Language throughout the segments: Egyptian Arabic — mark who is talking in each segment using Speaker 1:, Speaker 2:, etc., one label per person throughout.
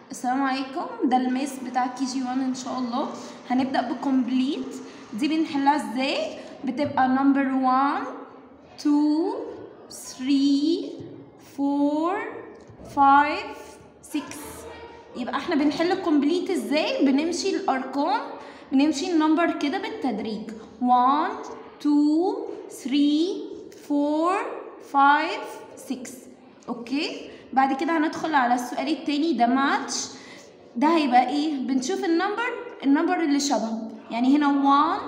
Speaker 1: السلام عليكم ده الميس بتاع كي جي 1 ان شاء الله هنبدا بكومبليت دي بنحلها ازاي بتبقى نمبر 1 2 3 4 5 6 يبقى احنا بنحل كومبليت ازاي بنمشي الارقام بنمشي النمبر كده بالتدريج 1 2 3 4 5 6 اوكي بعد كده هندخل على السؤال التاني ده ماتش ده هيبقى ايه بنشوف النمبر النمبر اللي شبهه يعني هنا 1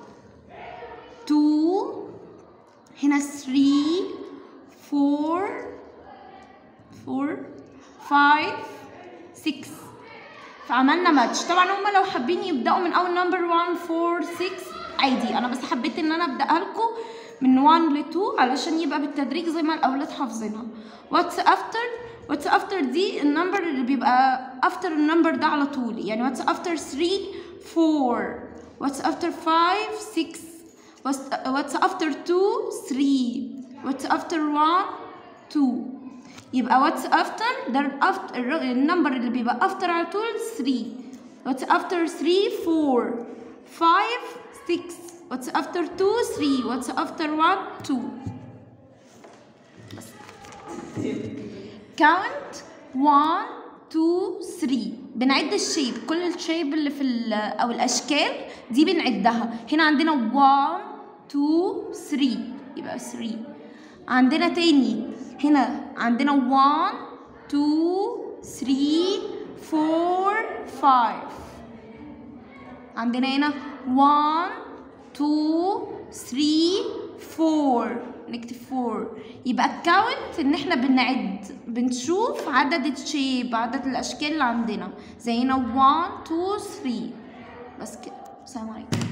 Speaker 1: 2 هنا 3 4 4 5 6 فعملنا ماتش طبعا هما لو حابين يبداوا من اول نمبر 1 4 6 عادي انا بس حبيت ان انا ابداها لكم من 1 ل 2 علشان يبقى بالتدريج زي ما الاولاد حافظينها واتس افتر واتس افتر دي النمبر اللي بيبقى افتر النمبر ده على طول يعني واتس افتر 3 4 واتس افتر 5 6 واتس افتر 2 3 واتس افتر 1 2 يبقى واتس افتر ده الأفت- الر- النمبر اللي بيبقى افتر على طول 3 واتس افتر 3 4 5 6 واتس افتر 2 3 واتس افتر 1 2 بس count 1 2 3 بنعد الشيب كل الشيب اللي في ال- او الاشكال دي بنعدها هنا عندنا 1 2 3 يبقى 3 عندنا تاني هنا عندنا 1 2 3 4 5 عندنا هنا 1 2 3 4 نكتب 4 يبقى الكاونت ان احنا بنعد بنشوف عدد الشيب عدد الاشكال اللي عندنا زي هنا 1 2 3 بس كده السلام عليكم